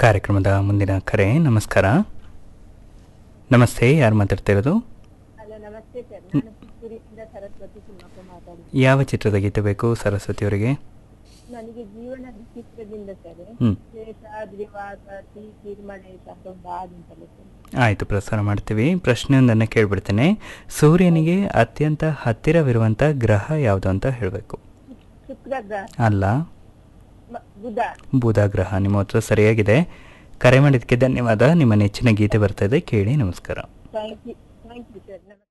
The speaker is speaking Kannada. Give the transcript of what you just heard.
ಕಾರ್ಯಕ್ರಮದ ಮುಂದಿನ ಕರೆ ನಮಸ್ಕಾರ ನಮಸ್ತೆ ಯಾರು ಮಾತಾಡ್ತಾ ಇರೋದು ಹಲೋ ನಮಸ್ತೆ ಸರ್ ನಾನು ಪುತ್ತೂರಿನಿಂದ ಸರಸ್ವತಿ ತಿಮ್ಮಪ್ಪ ಮಾತಾಡುದು ಯಾವ ಚಿತ್ರದ ಗೀತೆ ಬೇಕು ಸರಸ್ವತಿ ಅವರಿಗೆ ನನಗೆ ಜೀವನ ಚಿತ್ರದಿಂದ ಸರ್ ಹ್ಞೂ ಶೇಷಾದ್ರಿವಾಸ ತಿ ಕಿರ್ಮಳೆ ಅಂತ ಒಂದು ಹಾಡುಂಟಲ್ಲ ಸರ್ ಆಯಿತು ಪ್ರಸಾರ ಮಾಡ್ತೀವಿ ಪ್ರಶ್ನೆಯೊಂದನ್ನು ಕೇಳ್ಬಿಡ್ತೇನೆ ಸೂರ್ಯನಿಗೆ ಅತ್ಯಂತ ಹತ್ತಿರವಿರುವಂಥ ಗ್ರಹ ಯಾವುದು ಅಂತ ಹೇಳಬೇಕು ಶುಕ್ರ ಗ್ರಹ ಅಲ್ಲ ಮ- ಬುಧ ಬುಧ ಗ್ರಹ ನಿಮ್ಮ ಹತ್ರ ಸರಿಯಾಗಿದೆ ಕರೆ ಮಾಡಿದ್ದಕ್ಕೆ ಧನ್ಯವಾದ ನಿಮ್ಮ ನೆಚ್ಚಿನ ಗೀತೆ ಬರ್ತಾ ಇದೆ ಕೇಳಿ ನಮಸ್ಕಾರ thank you thank you sir ನಮಸ್ತೆ